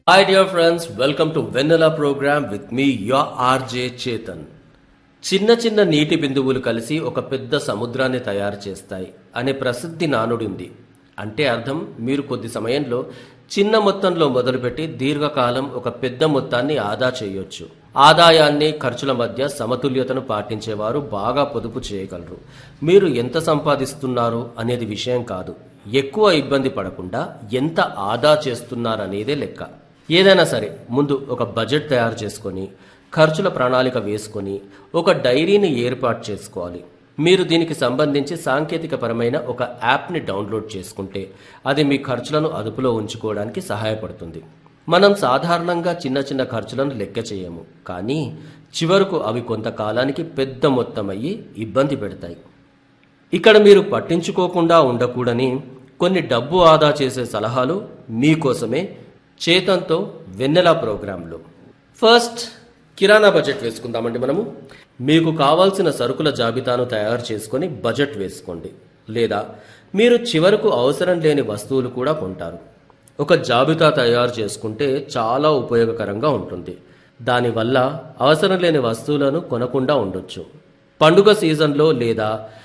Hi dear friends, welcome to Vanilla program with me, your RJ Chetan. చిన్న చిన్న నీటి బిందువులు కలిసి ఒక పెద్ద సముద్రాన్ని తయారు చేస్తాయి అనే ప్రసిద్ధి నానుడి ఉంది అంటే అర్థం మీరు కొద్ది సమయంలో చిన్న మొత్తంలో మొదలుపెట్టి దీర్ఘకాలం ఒక పెద్ద మొత్తాన్ని ఆదా చేయొచ్చు ఆదాయాన్ని ఖర్చుల మధ్య సమతుల్యతను పాటించేవారు బాగా పొదుపు చేయగలరు మీరు ఎంత సంపాదిస్తున్నారు అనేది విషయం కాదు ఎక్కువ ఇబ్బంది పడకుండా ఎంత ఆదా చేస్తున్నారనేదే లెక్క ఏదైనా సరే ముందు ఒక బడ్జెట్ తయారు చేసుకొని ఖర్చుల ప్రణాళిక వేసుకొని ఒక డైరీని ఏర్పాటు చేసుకోవాలి మీరు దీనికి సంబంధించి సాంకేతికపరమైన ఒక యాప్ని డౌన్లోడ్ చేసుకుంటే అది మీ ఖర్చులను అదుపులో ఉంచుకోవడానికి సహాయపడుతుంది మనం సాధారణంగా చిన్న చిన్న ఖర్చులను లెక్క చేయము కానీ చివరకు అవి కొంతకాలానికి పెద్ద మొత్తం అయ్యి ఇబ్బంది పెడతాయి ఇక్కడ మీరు పట్టించుకోకుండా ఉండకూడని కొన్ని డబ్బు ఆదా చేసే సలహాలు మీకోసమే చేతంతో వెన్నెల ప్రోగ్రాంలో ఫస్ట్ కిరాణా బడ్జెట్ వేసుకుందామండి మనము మీకు కావాల్సిన సరుకుల జాబితాను తయారు చేసుకొని బడ్జెట్ వేసుకోండి లేదా మీరు చివరకు అవసరం లేని వస్తువులు కూడా కొంటారు ఒక జాబితా తయారు చేసుకుంటే చాలా ఉపయోగకరంగా ఉంటుంది దానివల్ల అవసరం లేని వస్తువులను కొనకుండా ఉండొచ్చు పండుగ సీజన్లో లేదా